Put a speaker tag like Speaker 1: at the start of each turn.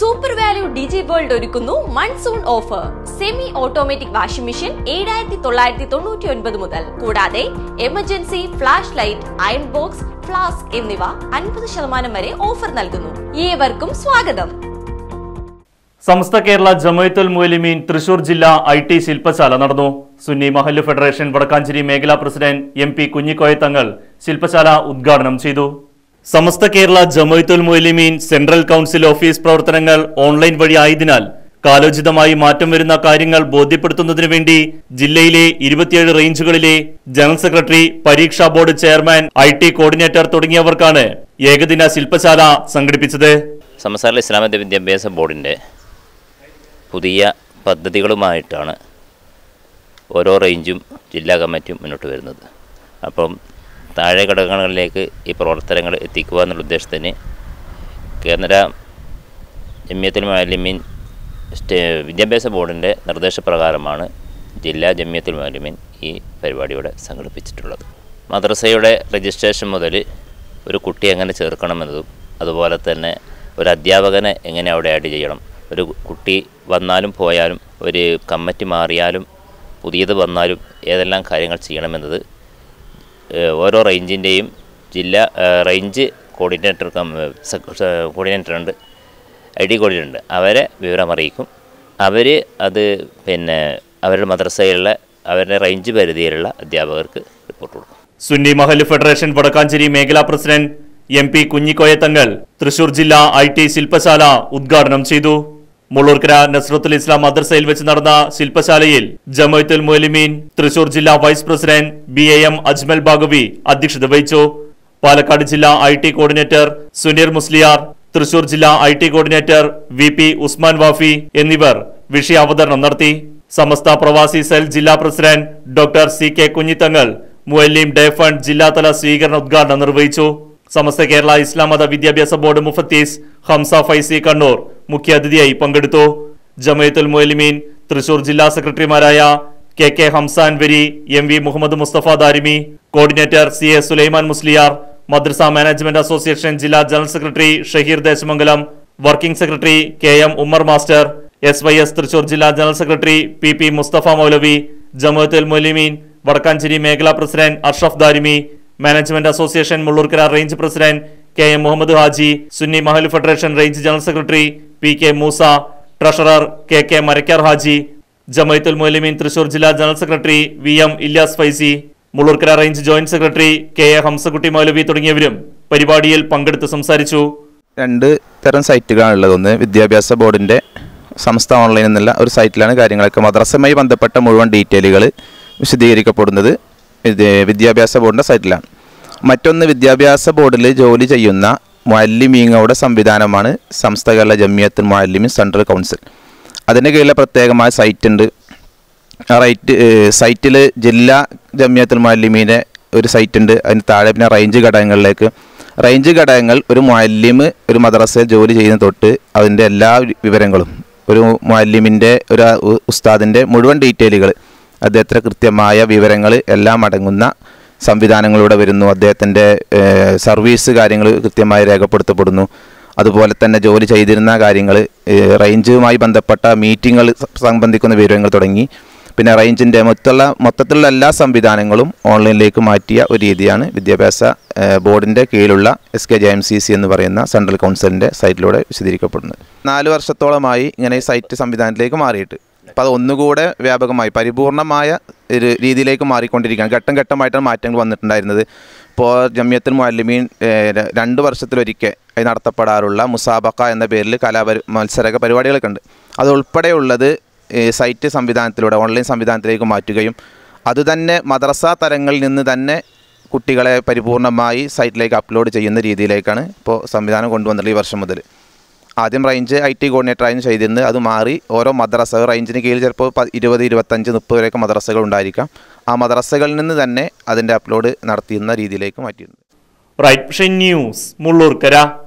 Speaker 1: super value Digi world ഒരുക്കുന്നു monsoon offer semi automatic washing machine ഏഴായിരത്തി തൊള്ളായിരത്തി തൊണ്ണൂറ്റി ഒൻപത് മുതൽ കൂടാതെ emergency flash light iron box flask എന്നിവ അൻപത് ശതമാനം വരെ ഓഫർ നൽകുന്നു ഏവർക്കും സ്വാഗതം
Speaker 2: സമസ്ത കേരള ജമയത്തുൽ മുഅലിമീൻ തൃശൂർ ജില്ലാ ഐ ടി ശില്പശാല നടന്നു സുന്നി മഹല്ല് ഫെഡറേഷൻ വടക്കാഞ്ചേരി മേഖലാ പ്രസിഡന്റ് എം പി കുഞ്ഞിക്കോയ തങ്ങൾ ശില്പശാല ഉദ്ഘാടനം ചെയ്തു Samastha Kerala Jamiyyathul Muallimeen central council office പ്രവർത്തനങ്ങൾ ഓൺലൈൻ വഴി ആയതിനാൽ കാലോചിതമായി മാറ്റം വരുന്ന കാര്യങ്ങൾ ബോധ്യപ്പെടുത്തുന്നതിനു വേണ്ടി ജില്ലയിലെ ഇരുപത്തിയേഴ് റേഞ്ചുകളിലെ ജനറൽ സെക്രട്ടറി പരീക്ഷാ board chairman I T coordinator തുടങ്ങിയവർക്കാണ് ഏകദിന ശില്പശാല സംഘടിപ്പിച്ചത്
Speaker 3: സമസ്താല ഇസ്ലാമിക വിദ്യാഭ്യാസ ബോർഡിൻ്റെ പുതിയ പദ്ധതികളുമായിട്ടാണ് ഓരോ റേഞ്ചും ജില്ലാ കമ്മിറ്റിയും മുന്നോട്ട് വരുന്നത് അപ്പം താഴെ ഘടകങ്ങളിലേക്ക് ഈ പ്രവർത്തനങ്ങൾ എത്തിക്കുക എന്നുള്ള ഉദ്ദേശത്തിന് കേന്ദ്ര ജമ്യത്തുൽ മാലിമീൻ സ്റ്റേ വിദ്യാഭ്യാസ ബോർഡിൻ്റെ നിർദ്ദേശപ്രകാരമാണ് ജില്ലാ ജമ്യത്തുൽ മാലിമീൻ ഈ പരിപാടിയുടെ സംഘടിപ്പിച്ചിട്ടുള്ളത് മദ്രസയുടെ രജിസ്ട്രേഷൻ മുതൽ ഒരു കുട്ടി എങ്ങനെ ചേർക്കണമെന്നതും അതുപോലെ തന്നെ ഒരു അധ്യാപകനെ എങ്ങനെ അവിടെ ആഡ് ചെയ്യണം ഒരു കുട്ടി വന്നാലും പോയാലും ഒരു കമ്മിറ്റി മാറിയാലും പുതിയത് വന്നാലും ഏതെല്ലാം കാര്യങ്ങൾ ചെയ്യണമെന്നത് ഏഹ് ഓരോ റേഞ്ചിൻ്റെയും ജില്ല ഏഹ് റേഞ്ച് കോർഡിനേറ്റർ കം കോർഡിനേറ്റർ ഉണ്ട് ഐ ഡി കോർഡിനേറ്റർ ഉണ്ട് അവരെ വിവരം അറിയിക്കും അവർ അത് പിന്നെ അവരുടെ മദ്രസയിലുള്ള അവരുടെ റേഞ്ച് പരിധിയിലുള്ള അധ്യാപകർക്ക് റിപ്പോർട്ട് കൊടുക്കും
Speaker 2: സുന്നി മഹല് ഫെഡറേഷൻ വടക്കാഞ്ചേരി മേഖലാ പ്രസിഡന്റ് എം പി കുഞ്ഞിക്കോയ തങ്ങൾ തൃശൂർ ജില്ലാ ഐ ടി ശില്പശാല ഉദ്ഘാടനം ചെയ്തു മുള്ളൂർക്കര നസ്രത്തുൽ ഇസ്ലാം മദ്രസയിൽ വെച്ച് നടന്ന ശില്പശാലയിൽ ജമയത്തുൽ മുഅലിമീൻ തൃശൂർ ജില്ലാ vice president B A M Ajmal Baqavi അധ്യക്ഷത വഹിച്ചു പാലക്കാട് ജില്ലാ I T coordinator Suneer Musliyar Thrissur ജില്ലാ I T coordinator V P Usman Wafi എന്നിവർ വിഷയാവതരണം നടത്തി സമസ്ത പ്രവാസി സെൽ ജില്ലാ president doctor C K Kunhithangal Muallim day fund ജില്ലാതല സ്വീകരണ ഉദ്ഘാടനം നിർവഹിച്ചു സമസ്ത കേരള ഇസ്ലാം മത വിദ്യാഭ്യാസ ബോർഡ് മുഫത്തീസ് ഹംസ ഫൈസി കണ്ണൂർ മുഖ്യാതിഥിയായി പങ്കെടുത്തു ജമയത്തുൽ മുഅലിമീൻ തൃശൂർ ജില്ലാ സെക്രട്ടറിമാരായ കെ കെ ഹംസാൻ വരി M V Muhammad Musthafa Darimi coordinator C A Sulaiman Musliyar madrasa management association ജില്ലാ general secretary Shaheer Desamangalam working secretary K M Ummer master S Y S Thrissur ജില്ലാ general secretary P P Musthafa Moulavi Jamiyyathul Muallimeen Vadakkanchery മേഖലാ president Ashraf Darimi management association Mullurkara range president K M Muhammad Haji Sunni Mahal federation range general secretary P K Moosa treasurer K K Marakkar Haji ജമയത്തുൽ Muallimeen Thrissur ജില്ലാ general secretary V M Ilyas Faizy Mullurkara range joint secretary K A Hamzakutty Moulavi തുടങ്ങിയവരും പരിപാടിയിൽ പങ്കെടുത്ത് സംസാരിച്ചു
Speaker 4: രണ്ട് തരം സൈറ്റുകളാണുള്ളത് ഒന്ന് വിദ്യാഭ്യാസ ബോർഡിൻ്റെ സംസ്ഥ ഓൺലൈൻ എന്നുള്ള ഒരു സൈറ്റിലാണ് കാര്യങ്ങളൊക്കെ മദ്രസയുമായി ബന്ധപ്പെട്ട മുഴുവൻ ഡീറ്റെയിലുകൾ വിശദീകരിക്കപ്പെടുന്നത് ഇത് വിദ്യാഭ്യാസ ബോർഡിൻ്റെ സൈറ്റിലാണ് മറ്റൊന്ന് വിദ്യാഭ്യാസ ബോർഡിൽ ജോലി ചെയ്യുന്ന മുഅല്ലിമീങ്ങളുടെ സംവിധാനമാണ് സംസ്ഥ കേരള ജമിയത്തുൽ മുഅല്ലിമീൻ സെൻട്രൽ കൗൺസിൽ അതിന് കീഴിലെ പ്രത്യേകമായ സൈറ്റ് ഉണ്ട് ആ റൈറ്റ് സൈറ്റിൽ ജില്ലാ ജമിയത്തുൽ മുഅല്ലിമീൻ്റെ ഒരു സൈറ്റ് ഉണ്ട് അതിന് താഴെ പിന്നെ റേഞ്ച് ഘടകങ്ങളിലേക്ക് റേഞ്ച് ഘടകങ്ങൾ ഒരു മുഅല്ലിമ് ഒരു മദ്രസയിൽ ജോലി ചെയ്യുന്ന തൊട്ട് അതിൻ്റെ എല്ലാ വിവരങ്ങളും ഒരു മുഅല്ലിമിൻ്റെ ഒരു ഉ- ഉസ്താദിൻ്റെ മുഴുവൻ ഡീറ്റെയിലുകൾ അദ്ദേഹത്തിൻ്റെ കൃത്യമായ വിവരങ്ങൾ എല്ലാം അടങ്ങുന്ന സംവിധാനങ്ങളിലൂടെ വരുന്നു അദ്ദേഹത്തിൻ്റെ ഏഹ്, സർവീസ് കാര്യങ്ങൾ കൃത്യമായി രേഖപ്പെടുത്തപ്പെടുന്നു അതുപോലെ തന്നെ ജോലി ചെയ്തിരുന്ന കാര്യങ്ങൾ റേഞ്ചുമായി ബന്ധപ്പെട്ട മീറ്റിങ്ങുകൾ സംബന്ധിക്കുന്ന വിവരങ്ങൾ തുടങ്ങി പിന്നെ റേഞ്ചിൻ്റെ മൊത്തമുള്ള മൊത്തത്തിലുള്ള എല്ലാ സംവിധാനങ്ങളും ഓൺലൈനിലേക്ക് മാറ്റിയ ഒരു രീതിയാണ് വിദ്യാഭ്യാസ ഏഹ്, ബോർഡിൻ്റെ കീഴിലുള്ള S K J M C C എന്ന് പറയുന്ന സെൻട്രൽ കൗൺസിലിൻ്റെ സൈറ്റിലൂടെ വിശദീകരിക്കപ്പെടുന്നത് നാല് വർഷത്തോളമായി ഇങ്ങനെ ഈ സൈറ്റ് സംവിധാനത്തിലേക്ക് മാറിയിട്ട് അപ്പോൾ അത് ഒന്നുകൂടെ വ്യാപകമായി പരിപൂർണമായ ഒരു രീതിയിലേക്ക് മാറിക്കൊണ്ടിരിക്കുകയാണ് ഘട്ടം ഘട്ടമായിട്ടാണ് മാറ്റങ്ങൾ വന്നിട്ടുണ്ടായിരുന്നത് ഇപ്പോൾ ജമിയത്തുൽ മുഅല്ലിമീൻ ഏഹ്, ര- രണ്ട് വർഷത്തിലൊരിക്കൽ അത് നടത്തപ്പെടാറുള്ള മുസാബക്ക എന്ന പേരിൽ കലാപരി മത്സര പരിപാടികളൊക്കെ ഉണ്ട് അത് ഉൾപ്പെടെയുള്ളത് ഏഹ്, സൈറ്റ് സംവിധാനത്തിലൂടെ ഓൺലൈൻ സംവിധാനത്തിലേക്ക് മാറ്റുകയും അതുതന്നെ മദ്രസ തലങ്ങളിൽ നിന്ന് തന്നെ കുട്ടികളെ പരിപൂർണമായി സൈറ്റിലേക്ക് അപ്ലോഡ് ചെയ്യുന്ന രീതിയിലേക്കാണ് ഇപ്പോൾ സംവിധാനം കൊണ്ടുവന്നുള്ളത് ഈ വർഷം മുതൽ ആദ്യം റേഞ്ച് ഐ ടി കോർഡിനേറ്ററായിരുന്നു ചെയ്തിരുന്നത് അത് മാറി ഓരോ മദ്രസ റേഞ്ചിന് കീഴിൽ ചിലപ്പോൾ പ- ഇരുപത് ഇരുപത്തഞ്ച് മുപ്പത് വരെയൊക്കെ മദ്രസകൾ ഉണ്ടായിരിക്കാം ആ മദ്രസകളിൽ നിന്ന് തന്നെ അതിൻ്റെ അപ്ലോഡ് നടത്തിയുന്ന രീതിയിലേക്ക് മാറ്റിയിട്ടുണ്ട്
Speaker 2: റൈറ്റ് വിഷൻ ന്യൂസ് മുള്ളൂർക്കര